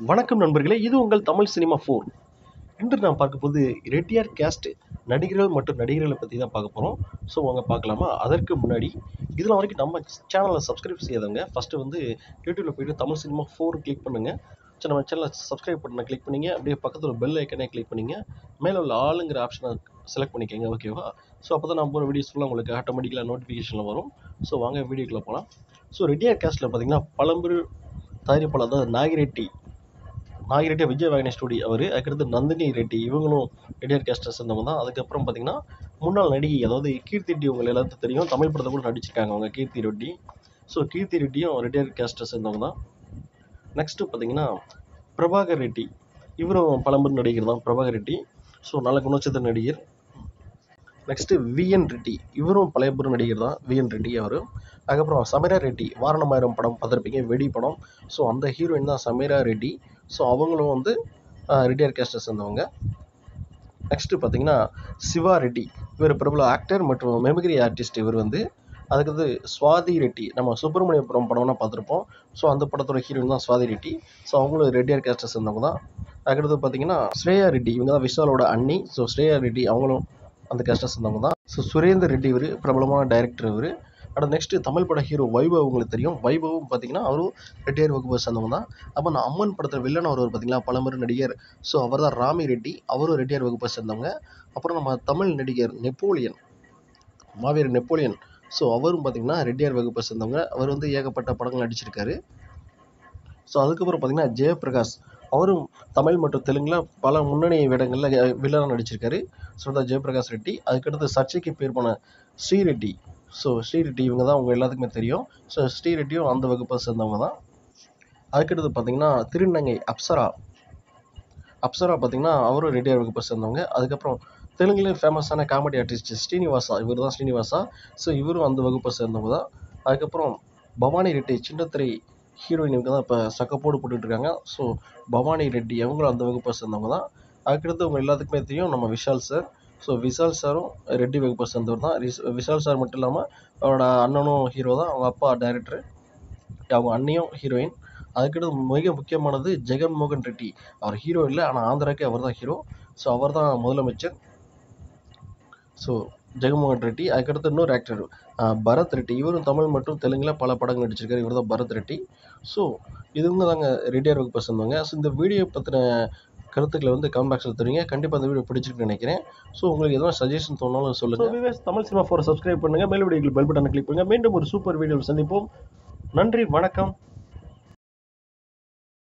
வணக்கம் நண்பர்களே இது உங்கள் தமிழ் சினிமா ஃபோர் இன்று நான் பார்க்க போது ரெட்டியார் கேஸ்ட் நடிகர்கள் மற்றும் நடிகர்களை பற்றி தான் பார்க்க போகிறோம் ஸோ வாங்க பார்க்கலாமா அதற்கு முன்னாடி இதில் வரைக்கும் நம்ம சேனலை சப்ஸ்கிரைப் செய்யாதவங்க ஃபஸ்ட்டு வந்து யூடியூப்பில் போயிட்டு தமிழ் சினிமா ஃபோர் கிளிக் பண்ணுங்கள் ஸோ நம்ம சேனலை சப்ஸ்கிரைப் பண்ண கிளிக் பண்ணிங்க அப்படியே பக்கத்தில் பெல் ஐக்கனே கிளிக் பண்ணிங்க மேலே உள்ள ஆளுங்கிற ஆப்ஷனை செலக்ட் பண்ணிக்கோங்க ஓகேவா ஸோ அப்போ தான் நான் போகிற வீடியோஸ் ஃபுல்லாக உங்களுக்கு ஆட்டோமேட்டிக்கலாக நோட்டிஃபிகேஷனில் வரும் ஸோ வாங்க வீடியோக்குள்ளே போகலாம் ஸோ ரெட்டியார் கேஸ்ட்டில் பார்த்தீங்கன்னா பழம்பெரு தயாரிப்பாளர் அதாவது நாகிரெட்டி நாகிரெட்டி விஜய் வாகினி ஸ்டூடி அவர் அதுக்கடுத்து நந்தினி ரெட்டி இவங்களும் ரெட்டியார் கேஸ்டர் சேர்ந்தவங்க தான் அதுக்கப்புறம் பார்த்தீங்கன்னா முன்னாள் நடிகை அதாவது கீர்த்தி ரெட்டி உங்களை எல்லாத்துக்கும் தெரியும் தமிழ் படத்தை கூட நடிச்சிருக்காங்க அவங்க கீர்த்தி ரெட்டி ஸோ கீர்த்தி ரெட்டியும் ரெட்டியார் கேஸ்டர் சேர்ந்தவங்க தான் நெக்ஸ்ட்டு பார்த்தீங்கன்னா பிரபாகர் ரெட்டி இவரும் பழம்பெரும் நடிகர் தான் பிரபாகர் ரெட்டி ஸோ நல்ல குணச்சித்திர நடிகர் நெக்ஸ்ட்டு விஎன் ரெட்டி இவரும் பழைய பெரும் நடிகர் தான் விஎன் ரெட்டி அவர் அதுக்கப்புறம் சமீரா ரெட்டி வாரணமாயிரம் படம் பார்த்துருப்பீங்க வெடி படம் ஸோ அந்த ஹீரோயின் தான் சமீரா ரெட்டி ஸோ அவங்களும் வந்து ரெட்டியார் கேஸ்டர் சேர்ந்தவங்க நெக்ஸ்ட்டு பார்த்தீங்கன்னா சிவா ரெட்டி இவர் பிரபல ஆக்டர் மற்றும் மெமிகிரி ஆர்டிஸ்ட் இவர் வந்து அதுக்கடுத்து சுவாதி ரெட்டி நம்ம சுப்பிரமணியபுரம் படம்னா பார்த்துருப்போம் ஸோ அந்த படத்தோட ஹீரோயின் தான் சுவாதி ரெட்டி ஸோ அவங்களும் ரெட்டியார் கேஸ்டர் சேர்ந்தவங்க தான் அதுக்கடுத்து பார்த்தீங்கன்னா ஸ்ரேயா ரெட்டி இவங்க தான் விஷாலோட அண்ணி ஸோ ஸ்ரேயா ரெட்டி அவங்களும் அந்த கேஸ்டர் சேர்ந்தவங்க தான் ஸோ சுரேந்தர் ரெட்டி இவர் பிரபலமான டைரக்டர் இவர் அடுத்து நெக்ஸ்ட் தமிழ் பட ஹீரோ வைபவ் உங்களுக்கு தெரியும் வைபவும் பார்த்தீங்கன்னா அவரும் ரெட்டியார் வகுப்பை சேர்ந்தவங்க தான் அப்போ நான் அம்மன் படத்தில் வில்லன் ஒருவர் பார்த்தீங்களா பழம்பெரு நடிகர் ஸோ அவர் தான் ராமி ரெட்டி அவரும் ரெட்டியார் வகுப்பை சேர்ந்தவங்க அப்புறம் நம்ம தமிழ் நடிகர் நெப்போலியன் மாவீரர் நெப்போலியன் ஸோ அவரும் பார்த்தீங்கன்னா ரெட்டியார் வகுப்பை சேர்ந்தவங்க அவர் வந்து ஏகப்பட்ட படங்கள் நடிச்சிருக்காரு ஸோ அதுக்கப்புறம் பார்த்தீங்கன்னா ஜெயபிரகாஷ் அவரும் தமிழ் மற்றும் தெலுங்கில் பல முன்னணி வேடங்களில் வில்லனாக நடிச்சிருக்காரு ஸோ தான் ஜெயபிரகாஷ் ரெட்டி அதுக்கடுத்து சர்ச்சைக்கு பேர் போன ஸ்ரீரெட்டி ஸோ ஸ்ரீரெட்டி இவங்க தான் உங்கள் எல்லாத்துக்குமே தெரியும் ஸோ ஸ்ரீரெட்டியும் அந்த வகுப்பை சேர்ந்தவங்க தான் அதுக்கடுத்து பார்த்தீங்கன்னா திருநங்கை அப்சரா அப்சரா பார்த்தீங்கன்னா அவரும் ரெட்டியார் வகுப்பை சேர்ந்தவங்க அதுக்கப்புறம் தெலுங்குலேயும் ஃபேமஸான காமெடி ஆர்டிஸ்ட் ஸ்ரீனிவாசா இவர் தான் ஸ்ரீனிவாசா ஸோ இவரும் அந்த வகுப்பை சேர்ந்தவங்க தான் அதுக்கப்புறம் பவானி ரெட்டி சின்னத்திரை ஹீரோயின் இவங்க தான் இப்போ சக்கப்போடு போட்டுட்டு இருக்காங்க ஸோ பவானி ரெட்டி அவங்களும் அந்த வகுப்பை சேர்ந்தவங்க தான் அதுக்கடுத்து உங்கள் எல்லாத்துக்குமே தெரியும் நம்ம விஷால் சார் ஸோ விஷால் சாரும் ரெட்டி வகுப்பை சேர்ந்தவர் தான் ரிஸ் விஷால் சார் மட்டும் இல்லாமல் அவரோட அண்ணனும் ஹீரோ தான் அவங்க அப்பா டைரக்டர் அவங்க அண்ணியும் ஹீரோயின் அதுக்கடுத்து மிக முக்கியமானது ஜெகன்மோகன் ரெட்டி அவர் ஹீரோ இல்லை ஆனால் ஆந்திராக்கே அவர் தான் ஹீரோ ஸோ அவர் தான் முதலமைச்சர் ஸோ ஜெகன்மோகன் ரெட்டி அதுக்கடுத்து இன்னொரு ஆக்டர் பரத் ரெட்டி இவரும் தமிழ் மற்றும் தெலுங்கில் பல படங்கள் நடிச்சிருக்காரு இவர் தான் பரத் ரெட்டி ஸோ இதுவங்க தாங்க ரெட்டியார் வகுப்பை சேர்ந்தவங்க ஸோ இந்த வீடியோ பற்றின கருத்துக்களை வந்து கமெண்ட் பாக்ஸில் தருவீங்க கண்டிப்பாக அந்த வீடியோ பிடிச்சிருக்குன்னு நினைக்கிறேன் ஸோ உங்களுக்கு எதனா சஜஷன் தோணாலும் சொல்லுங்கள் தமிழ் சினிமா ஃபோரை சப்ஸ்கிரைப் பண்ணுங்கள் மேல் வீடியோக்கு பெல் பட்டனை கிளிக் பண்ணுங்கள் மீண்டும் ஒரு சூப்பர் வீடியோவில் சந்திப்போம் நன்றி வணக்கம்